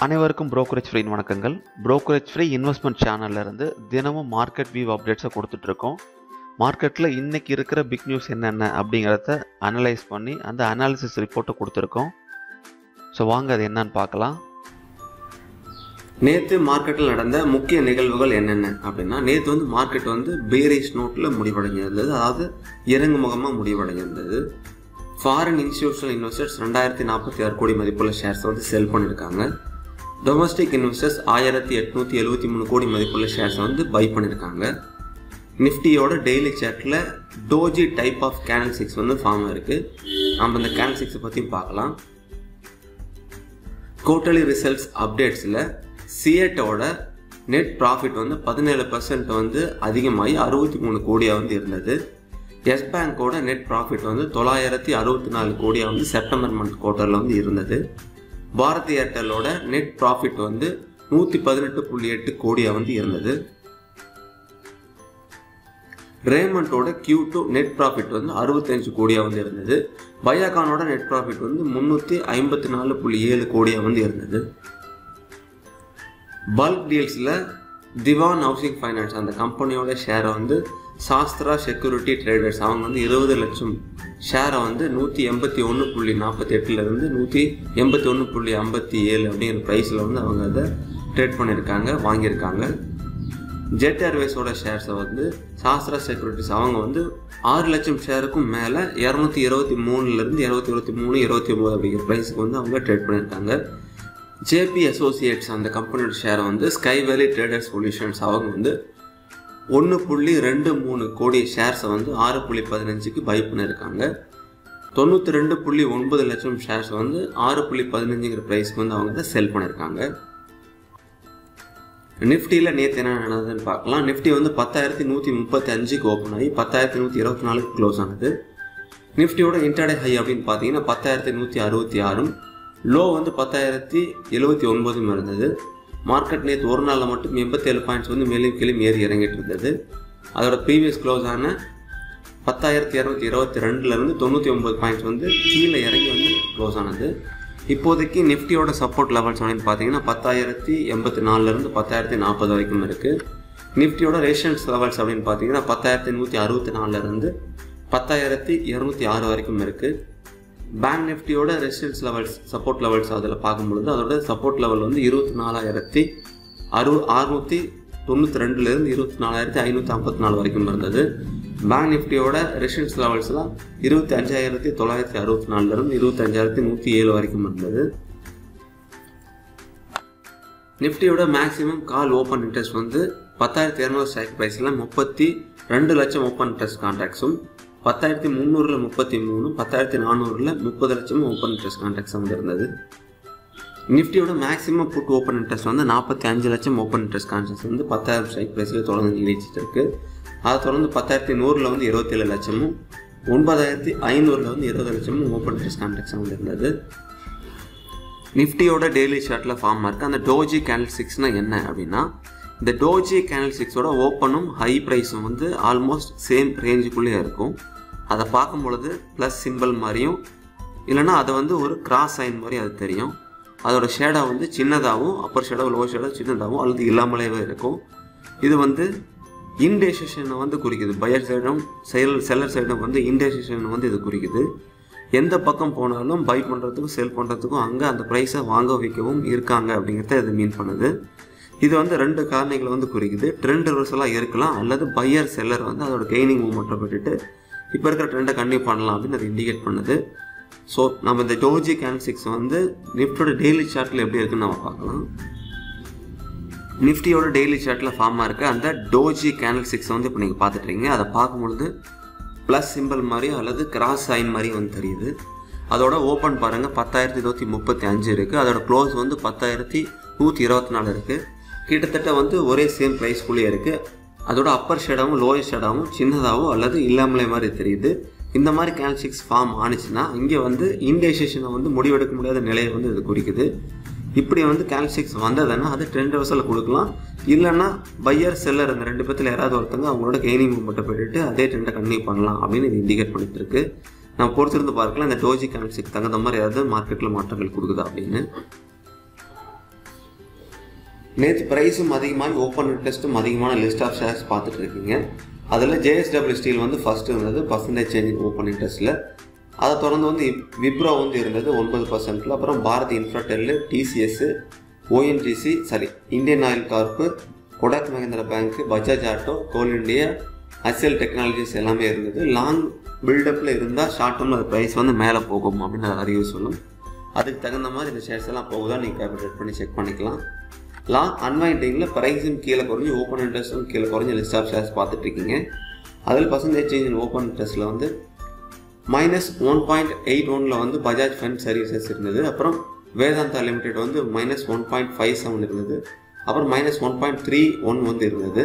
அனைவருக்கும் brokerage free வணக்கங்கள் brokerage free investment சேனல்ல இருந்து தினமும் மார்க்கெட் வியூ அப்டேட்ஸை கொடுத்துட்டு இருக்கோம் மார்க்கெட்டில் இன்னைக்கு இருக்கிற பிக் நியூஸ் என்னென்ன அப்படிங்கிறத அனலைஸ் பண்ணி அந்த அனாலிசிஸ் ரிப்போர்ட்டை கொடுத்துருக்கோம் ஸோ வாங்க அது என்னன்னு பார்க்கலாம் நேற்று மார்க்கெட்டில் நடந்த முக்கிய நிகழ்வுகள் என்னென்ன அப்படின்னா நேற்று வந்து மார்க்கெட் வந்து பேரிஷ் நோட்டில் முடிவடைஞ்சிருந்தது அதாவது இறங்கு முகமாக முடிவடைஞ்சிருந்தது ஃபாரின் இன்ஸ்டியூஷனல் இன்வெஸ்டர்ஸ் ரெண்டாயிரத்தி நாற்பத்தி ஆறு கோடி மதிப்புள்ள ஷேர்ஸ் வந்து செல் பண்ணியிருக்காங்க டொமஸ்டிக் இன்வெஸ்டர்ஸ் ஆயிரத்தி எட்நூற்றி எழுபத்தி மூணு கோடி மதிப்புள்ள ஷேர்ஸை வந்து பை பண்ணியிருக்காங்க நிஃப்டியோட டெய்லி சார்ட்டில் doji type of candle six வந்து ஃபார்ம் இருக்குது நம்ம இந்த கேனல் சிக்ஸை பற்றியும் பார்க்கலாம் குவார்டர்லி ரிசல்ட்ஸ் அப்டேட்ஸில் சிஎட்டோட நெட் ப்ராஃபிட் வந்து பதினேழு பர்சன்ட் வந்து அதிகமாகி அறுபத்தி மூணு கோடியாக வந்து இருந்தது எஸ் பேங்கோட நெட் ப்ராஃபிட் வந்து தொள்ளாயிரத்தி அறுபத்தி நாலு கோடியாக வந்து செப்டம்பர் மந்த் குவார்ட்டரில் வந்து இருந்தது பாரதி ஏர்டெல்லோட நெட் ப்ராஃபிட் வந்து நூற்றி பதினெட்டு புள்ளி எட்டு கோடியாக வந்து இருந்தது ரேமண்டோட கியூ டூ நெட் ப்ராஃபிட் வந்து அறுபத்தஞ்சு கோடியாக வந்து இருந்தது பயாகானோட நெட் ப்ராஃபிட் வந்து முந்நூற்றி ஐம்பத்தி நாலு புள்ளி ஏழு கோடியாக வந்து இருந்தது பல்க் டீல்ஸில் திவான் ஹவுசிங் ஃபைனான்ஸ் அந்த கம்பெனியோட ஷேரை வந்து சாஸ்திரா செக்யூரிட்டி ட்ரேடர்ஸ் அவங்க வந்து இருபது லட்சம் ஷேரை வந்து நூற்றி எண்பத்தி ஒன்று புள்ளி நாற்பத்தி எட்டுலேருந்து நூற்றி எண்பத்தி ஒன்று புள்ளி ஐம்பத்தி ஏழு அப்படிங்கிற ப்ரைஸில் வந்து அவங்க அதை ட்ரேட் பண்ணியிருக்காங்க வாங்கியிருக்காங்க ஜெட் ஏர்வேஸோட ஷேர்ஸை வந்து சாஸ்திரா செக்யூரிட்டிஸ் அவங்க வந்து ஆறு லட்சம் ஷேருக்கும் மேலே இரநூத்தி இருபத்தி மூணுலேருந்து இருபத்தி இருபத்தி மூணு இருபத்தி ஒம்பது அப்படிங்கிற ப்ரைஸுக்கு வந்து அவங்க ட்ரேட் பண்ணியிருக்காங்க ஜேபி அசோசியேட்ஸ் அந்த கம்பெனியோட ஷேரை வந்து ஸ்கை வேலி ட்ரேடர் சொல்யூஷன்ஸ் அவங்க வந்து ஒன்று புள்ளி ரெண்டு மூணு கோடி ஷேர்ஸை வந்து ஆறு புள்ளி பதினஞ்சுக்கு பை பண்ணியிருக்காங்க தொண்ணூற்றி ரெண்டு புள்ளி ஒன்பது லட்சம் ஷேர்ஸ் வந்து ஆறு புள்ளி பதினஞ்சுங்கிற ப்ரைஸ்க்கு வந்து அவங்க தான் செல் பண்ணியிருக்காங்க நிஃப்டியில் நேற்று என்ன நடந்ததுன்னு பார்க்கலாம் நிஃப்டி வந்து பத்தாயிரத்தி நூற்றி முப்பத்தி அஞ்சுக்கு ஓப்பன் ஆகி பத்தாயிரத்தி நூற்றி இருபத்தி நாலுக்கு க்ளோஸ் ஆனது நிஃப்டியோட இன்டர்டே ஹை அப்படின்னு பார்த்தீங்கன்னா பத்தாயிரத்தி நூற்றி அறுபத்தி ஆறும் லோ வந்து பத்தாயிரத்தி எழுபத்தி ஒன்பதும் இருந்தது மார்க்கெட் நேற்று ஒரு நாளில் மட்டும் எண்பத்தேழு பாயிண்ட்ஸ் வந்து மேலும் கீழே ஏறி இறங்கிட்டு இருந்தது அதோட ப்ரீவியஸ் க்ளோஸ் ஆன பத்தாயிரத்தி இரநூத்தி இருபத்தி ரெண்டுலேருந்து தொண்ணூற்றி ஒம்பது பாயிண்ட்ஸ் வந்து கீழே இறங்கி வந்து க்ளோஸ் ஆனது இப்போதைக்கு நிஃப்டியோட சப்போர்ட் லெவல்ஸ் அப்படின்னு பார்த்தீங்கன்னா பத்தாயிரத்தி எண்பத்தி நாலுலேருந்து பத்தாயிரத்தி நாற்பது வரைக்கும் இருக்குது நிஃப்டியோட ரேஷன்ஸ் லெவல்ஸ் அப்படின்னு பார்த்தீங்கன்னா பத்தாயிரத்தி நூற்றி அறுபத்தி நாலுலேருந்து பத்தாயிரத்தி இரநூத்தி ஆறு வரைக்கும் இருக்குது பேங்க் நிஃப்டியோட ரெசிடன்ஸ் லெவல்ஸ் சப்போர்ட் லெவல்ஸ் அதில் பார்க்கும்பொழுது அதோட சப்போர்ட் லெவல் வந்து இருபத்தி நாலாயிரத்தி அறு அறுநூற்றி தொண்ணூற்றி ரெண்டுலேருந்து இருபத்தி நாலாயிரத்தி ஐநூற்றி ஐம்பத்தி நாலு வரைக்கும் இருந்தது பேங்க் நிஃப்டியோட ரெசிடன்ஸ் லெவல்ஸ்லாம் இருபத்தி அஞ்சாயிரத்தி தொள்ளாயிரத்தி அறுபத்தி நாலுலேருந்து இருபத்தி அஞ்சாயிரத்தி நூற்றி ஏழு வரைக்கும் இருந்தது நிஃப்டியோட மேக்ஸிமம் கால் ஓப்பன் இன்ட்ரெஸ்ட் வந்து பத்தாயிரத்தி இரநூறு ஸ்ட்ரைக் ப்ரைஸில் முப்பத்தி ரெண்டு லட்சம் ஓப்பன் இன்ட்ரெஸ்ட் கான்ட்ராக்ட்ஸும் பத்தாயிரத்தி முந்நூறில் முப்பத்தி மூணு பத்தாயிரத்தி நானூறில் முப்பது லட்சமும் ஓப்பன் இன்ட்ரெஸ்ட் கான்ட்ராக்ட்ஸ் வந்து இருந்தது நிஃப்டியோட மேக்ஸிமம் புட் ஓப்பன் இன்ட்ரெஸ்ட் வந்து நாற்பத்தி அஞ்சு லட்சம் ஓப்பன் இன்ட்ரெஸ்ட் கான்ட்ராக்ட்ஸ் வந்து பத்தாயிரம் ஸ்ட்ரைக் ப்ரைஸில் தொடர்ந்து நீடிச்சிட்டு இருக்கு அதை தொடர்ந்து பத்தாயிரத்தி நூறில் வந்து இருபத்தேழு லட்சமும் ஒன்பதாயிரத்தி ஐநூறில் வந்து இருபது லட்சமும் ஓப்பன் இன்ட்ரெஸ்ட் கான்ட்ராக்ட்ஸ் வந்து இருந்தது நிஃப்டியோட டெய்லி ஷார்ட்டில் ஃபார்ம் இருக்குது அந்த டோஜி கேனல் சிக்ஸ்னால் என்ன அப்படின்னா இந்த டோஜி கேனல் சிக்ஸோட ஓப்பனும் ஹை ப்ரைஸும் வந்து ஆல்மோஸ்ட் சேம் ரேஞ்சுக்குள்ளேயே இருக்கும் அதை பார்க்கும் பொழுது ப்ளஸ் சிம்பிள் மாதிரியும் இல்லைனா அதை வந்து ஒரு கிராஸ் சைன் மாதிரி அது தெரியும் அதோட ஷேடாக வந்து சின்னதாகவும் அப்பர் ஷேடோ லோ ஷேடோ சின்னதாகவும் அல்லது இல்லாமலே இருக்கும் இது வந்து இன்டெசிஷனை வந்து குறிக்குது பையர் சைடும் செல் செல்லர் சைடும் வந்து இன்டெசிஷன் வந்து இது குறிக்குது எந்த பக்கம் போனாலும் பை பண்ணுறதுக்கும் செல் பண்ணுறதுக்கும் அங்கே அந்த ப்ரைஸை வாங்க வைக்கவும் இருக்காங்க அப்படிங்கிறத இது மீன் பண்ணுது இது வந்து ரெண்டு காரணிகளை வந்து குறிக்குது ட்ரெண்ட் ரிவர்சலாக இருக்கலாம் அல்லது பையர் செல்லர் வந்து அதோட கெய்னிங் மூமெண்ட்டை விட்டுட்டு இப்போ இருக்கிற ட்ரெண்டை கண்டினியூ பண்ணலாம் அப்படின்னு அது இண்டிகேட் பண்ணுது ஸோ நம்ம இந்த டோஜி கேன் சிக்ஸ் வந்து நிஃப்டோட டெய்லி சார்ட்டில் எப்படி இருக்குன்னு நம்ம பார்க்கலாம் நிஃப்டியோட டெய்லி சார்ட்டில் ஃபார்மாக இருக்க அந்த டோஜி கேனல் சிக்ஸ் வந்து இப்போ நீங்கள் பார்த்துட்ருக்கீங்க அதை பார்க்கும்பொழுது ப்ளஸ் சிம்பிள் மாதிரி அல்லது கிராஸ் சைன் மாதிரி வந்து தெரியுது அதோட ஓப்பன் பாருங்கள் பத்தாயிரத்தி இருபத்தி முப்பத்தி அஞ்சு இருக்குது அதோட க்ளோஸ் வந்து பத்தாயிரத்தி நூற்றி இருபத்தி நாலு இருக்குது கிட்டத்தட்ட வந்து ஒரே சேம் ப்ரைஸ்க்குள்ளேயே இருக்குது அதோட அப்பர் ஷேடாகவும் லோயர் ஷேடாகவும் சின்னதாகவும் அல்லது இல்லாமலே மாதிரி தெரியுது இந்த மாதிரி கேனல் சிக்ஸ் ஃபார்ம் ஆனிச்சுன்னா இங்கே வந்து இன்டெசிஷனை வந்து முடிவெடுக்க முடியாத நிலையை வந்து இது குறிக்குது இப்படி வந்து கேனல் சிக்ஸ் வந்ததுன்னா அது ட்ரெண்ட் ரிவர்சலில் கொடுக்கலாம் இல்லைன்னா பையர் செல்லர் அந்த ரெண்டு பேர்த்தில் யாராவது ஒருத்தங்க அவங்களோட கெய்னிங் மூமெண்ட்டை போட்டுட்டு அதே ட்ரெண்டை கண்டினியூ பண்ணலாம் அப்படின்னு இது இண்டிகேட் பண்ணிட்டு இருக்கு நம்ம பொறுத்திருந்து பார்க்கலாம் இந்த டோஜி கேனல் சிக்ஸ் தகுந்த மாதிரி ஏதாவது மார்க்கெட்டில் மாற்றங்கள் கொடுக்குதா அப்படின்னு நேற்று ப்ரைஸும் அதிகமாகி ஓப்பன் இன்ட்ரெஸ்ட்டும் அதிகமான லிஸ்ட் ஆஃப் ஷேர்ஸ் பார்த்துட்டு இருக்கீங்க அதில் ஜேஎஸ்டபிள்யூ ஸ்டீல் வந்து ஃபர்ஸ்ட் இருந்தது பர்சன்டேஜ் சேஞ்ச் ஓப்பன் இன்ட்ரெஸ்ட்டில் அதை தொடர்ந்து வந்து விப்ரோ வந்து இருந்தது ஒன்பது பர்சன்ட்டில் அப்புறம் Bharti Infratel TCS ONGC sorry Indian oil corp Kotak Mahindra bank Bajaj auto coal India HCL technologies எல்லாமே இருந்தது லாங் பில்டப்பில் இருந்தால் ஷார்ட் டேர்மில் அது ப்ரைஸ் வந்து மேலே போகும் அப்படின்னு அது அறிவு சொல்லும் அதுக்கு தகுந்த மாதிரி இந்த ஷேர்ஸ் எல்லாம் போகுதா நீங்கள் கேபிடேட் பண்ணி செக் பண்ணிக்கலாம் லாங் அன்வைண்டிங்கில் ப்ரைஸும் கீழே குறைஞ்சி ஓப்பன் இன்ட்ரெஸ்ட்டும் கீழே குறைஞ்சி லிஸ்ட் ஆஃப் ஷேர்ஸ் பார்த்துட்டு இருக்கீங்க அதில் பர்சன்டேஜ் சேஞ்ச் இன் ஓப்பன் இன்ட்ரெஸ்ட்டில் வந்து மைனஸ் ஒன் பாயிண்ட் எயிட் ஒனில் வந்து பஜாஜ் ஃபண்ட் சர்வீசஸ் இருந்தது அப்புறம் வேதாந்தா லிமிடெட் வந்து minus one point five seven இருந்தது அப்புறம் minus one point three one வந்து இருந்தது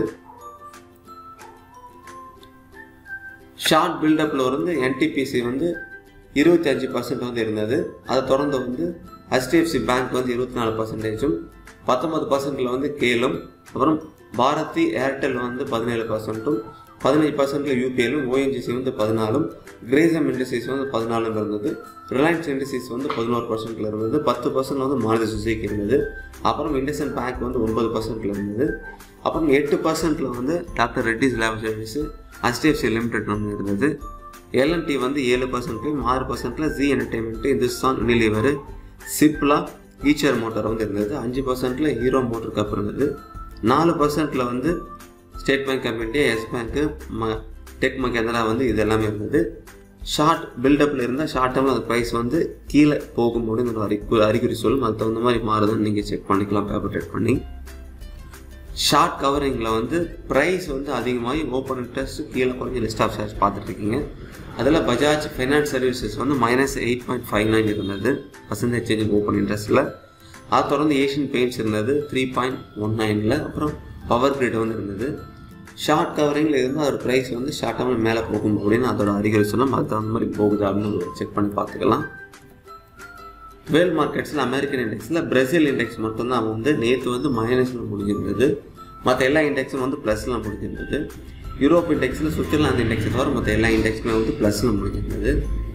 ஷார்ட் பில்டப்பில் வந்து என்டிபிசி வந்து இருபத்தி அஞ்சு பர்சன்ட் வந்து இருந்தது அதை தொடர்ந்து வந்து ஹெச்டிஎஃப்சி பேங்க் வந்து இருபத்தி நாலு பர்சன்டேஜும் பத்தொன்பது பர்சன்டில் வந்து கேலும் அப்புறம் பாரதி ஏர்டெல் வந்து பதினேழு பர்சன்ட்டும் பதினஞ்சு பர்சன்ட்ல யூபிஎலும் ஓஎன்ஜிசி வந்து பதினாலும் கிரேசம் இண்டஸ்ட்ரீஸ் வந்து பதினாலும் இருந்தது ரிலையன்ஸ் இண்டஸ்ட்ரீஸ் வந்து பதினோரு பர்சன்ட்ல இருந்தது பத்து பர்சன்ட் வந்து மாருதி சுசுகி இருந்தது அப்புறம் இண்டஸ்இன் பேங்க் வந்து ஒன்பது பர்சன்ட்ல இருந்தது அப்புறம் எட்டு பர்சன்ட்ல வந்து doctor Reddy's lab service HDFC limited ஒன்று இருந்தது எல்என்டி வந்து ஏழு பர்சன்ட்லையும் ஆறு பர்சன்ட்ல Zee entertainment Hindustan Unilever Cipla Eicher motor வந்து இருந்தது அஞ்சு பர்சன்ட்ல ஹீரோ மோட்டர் கப் இருந்தது நாலு பர்சன்ட்ல வந்து State Bank of India Yes bank ம டெக் மகேந்திரா வந்து இது எல்லாமே இருந்தது ஷார்ட் பில்டப்பில் இருந்தால் ஷார்ட் டேர்மில் அந்த ப்ரைஸ் வந்து கீழே போகும் அப்படின்னு ஒரு அறிகு அறிகுறி சொல்லும் அதுக்கு தகுந்த மாதிரி மாறுதுன்னு நீங்கள் செக் பண்ணிக்கலாம் பேப்பர் ட்ரேட் பண்ணி ஷார்ட் கவரிங்கில் வந்து ப்ரைஸ் வந்து அதிகமாகி ஓப்பன் இன்ட்ரெஸ்ட் கீழே குறைஞ்சி லிஸ்ட் ஆஃப் ஷேர்ஸ் பார்த்துட்ருக்கீங்க அதில் பஜாஜ் ஃபைனான்ஸ் சர்வீசஸ் வந்து minus eight point five nine இருந்தது பர்சன்டேஜ் சேஞ்ச் ஓப்பன் இன்ட்ரெஸ்ட்டில் அதை தொடர்ந்து ஏஷியன் பெயிண்ட்ஸ் இருந்தது த்ரீ பாயிண்ட் ஒன் நைனில் அப்புறம் பவர் கிரிட் வந்து இருந்தது ஷார்ட் கவரிங்கில் இருந்து அதோட ப்ரைஸ் வந்து ஷார்ட் டேர்மில் மேலே போகும் அப்படின்னு அதோட அறிகுறி சொன்னால் அதுக்கு தகுந்த மாதிரி போகுது அப்படின்னு செக் பண்ணி பார்த்துக்கலாம் வேல் மார்க்கெட்ஸில் அமெரிக்கன் இண்டெக்ஸில் பிரேசில் இண்டெக்ஸ் மட்டும்தான் வந்து நேற்று வந்து மைனஸில் முடிஞ்சிருந்தது மற்ற எல்லா இண்டெக்ஸும் வந்து ப்ளஸில் முடிஞ்சிருந்தது யூரோப் இண்டெக்ஸில் சுவிட்சர்லாந்து இண்டெக்ஸை தவிர மற்ற எல்லா இண்டெக்ஸுமே வந்து ப்ளஸில் முடிஞ்சிருந்தது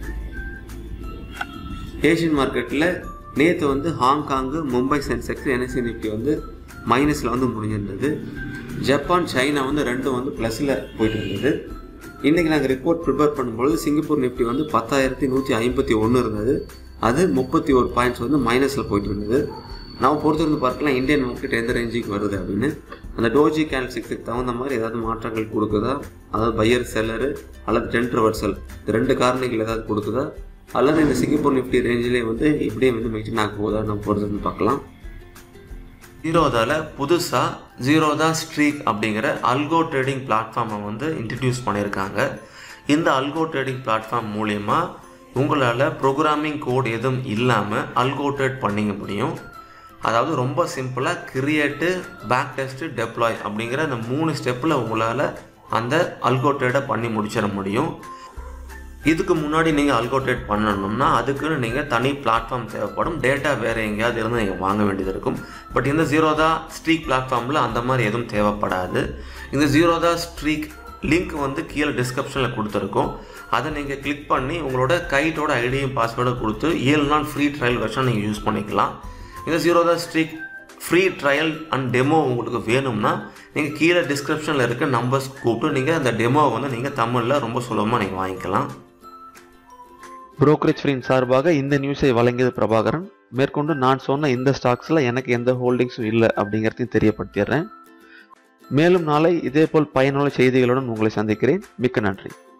ஏஷியன் மார்க்கெட்டில் நேற்று வந்து Hong Kong Mumbai Sensex NSC Nifty வந்து மைனஸில் வந்து முடிஞ்சிருந்தது ஜப்பான் சைனா வந்து ரெண்டும் வந்து ப்ளஸில் போயிட்டு இருந்தது இன்றைக்கி நாங்கள் ரிப்போர்ட் ப்ரிப்பேர் பண்ணும்பொழுது சிங்கப்பூர் நிஃப்டி வந்து பத்தாயிரத்தி நூற்றி ஐம்பத்தி ஒன்று இருந்தது அது முப்பத்தி ஒரு பாயிண்ட்ஸ் வந்து மைனஸில் போயிட்டு இருந்தது நம்ம பொறுத்திருந்து பார்க்கலாம் இந்தியன் மார்க்கெட் எந்த ரேஞ்சுக்கு வருது அப்படின்னு அந்த டோஜி கேல்சிக்ஸுக்கு தகுந்த மாதிரி ஏதாவது மாற்றங்கள் கொடுக்குதா அதாவது பையர் செல்லரு அல்லது டென்ட் ரிவர்சல் இந்த ரெண்டு காரணிகள் ஏதாவது கொடுக்குதா அல்லது இந்த சிங்கப்பூர் நிஃப்டி ரேஞ்சிலே வந்து இப்படியே வந்து மெயின்டைன் ஆக போதா நம்ம பொறுத்திருந்து பார்க்கலாம் ஜீரோதாவில் புதுசாக ஜீரோதா ஸ்ட்ரீக் அப்படிங்கிற அல்கோ ட்ரேடிங் பிளாட்ஃபார்மை வந்து இன்ட்ரடியூஸ் பண்ணியிருக்காங்க இந்த அல்கோ ட்ரேடிங் பிளாட்ஃபார்ம் மூலயமா உங்களால் ப்ரோக்ராமிங் கோட் எதுவும் இல்லாமல் அல்கோ ட்ரேட் பண்ணிக்க முடியும் அதாவது ரொம்ப சிம்பிளாக கிரியேட்டு பேக் டெஸ்ட்டு டெப்ளாய் அப்படிங்கிற அந்த மூணு ஸ்டெப்பில் உங்களால் அந்த அல்கோ ட்ரேடை பண்ணி முடிச்சிட முடியும் இதுக்கு முன்னாடி நீங்கள் அல்கோட்ரேட் பண்ணணும்னா அதுக்குன்னு நீங்கள் தனி பிளாட்ஃபார்ம் தேவைப்படும் டேட்டா வேறு எங்கேயாவது இருந்து நீங்கள் வாங்க வேண்டியது இருக்கும் பட் இந்த ஜீரோதா ஸ்ட்ரீக் பிளாட்ஃபார்மில் அந்த மாதிரி எதுவும் தேவைப்படாது இந்த ஜீரோதா ஸ்ட்ரீக் லிங்க் வந்து கீழே டிஸ்கிரிப்ஷனில் கொடுத்துருக்கோம் அதை நீங்கள் கிளிக் பண்ணி உங்களோட கைட்டோட ஐடியும் பாஸ்வேர்டும் கொடுத்து ஏழு நாள் ஃப்ரீ ட்ரையல் வெர்ஷன் நீங்கள் யூஸ் பண்ணிக்கலாம் இந்த Zerodha Streak free trial and demo உங்களுக்கு வேணும்னா நீங்கள் கீழே டிஸ்கிரிப்ஷனில் இருக்க நம்பர்ஸ் கூப்பிட்டு நீங்கள் அந்த டெமோவை வந்து நீங்கள் தமிழில் ரொம்ப சுலபமாக நீங்கள் வாங்கிக்கலாம் புரோக்கரேஜ் ஃப்ரீன் சார்பாக இந்த நியூஸை வழங்கியது பிரபாகரன் மேற்கொண்டு நான் சொன்ன இந்த ஸ்டாக்ஸில் எனக்கு எந்த ஹோல்டிங்ஸும் இல்லை அப்படிங்கிறதையும் தெரியப்படுத்திடுறேன் மேலும் நாளை இதேபோல் பயனுள்ள செய்திகளுடன் உங்களை சந்திக்கிறேன் மிக்க நன்றி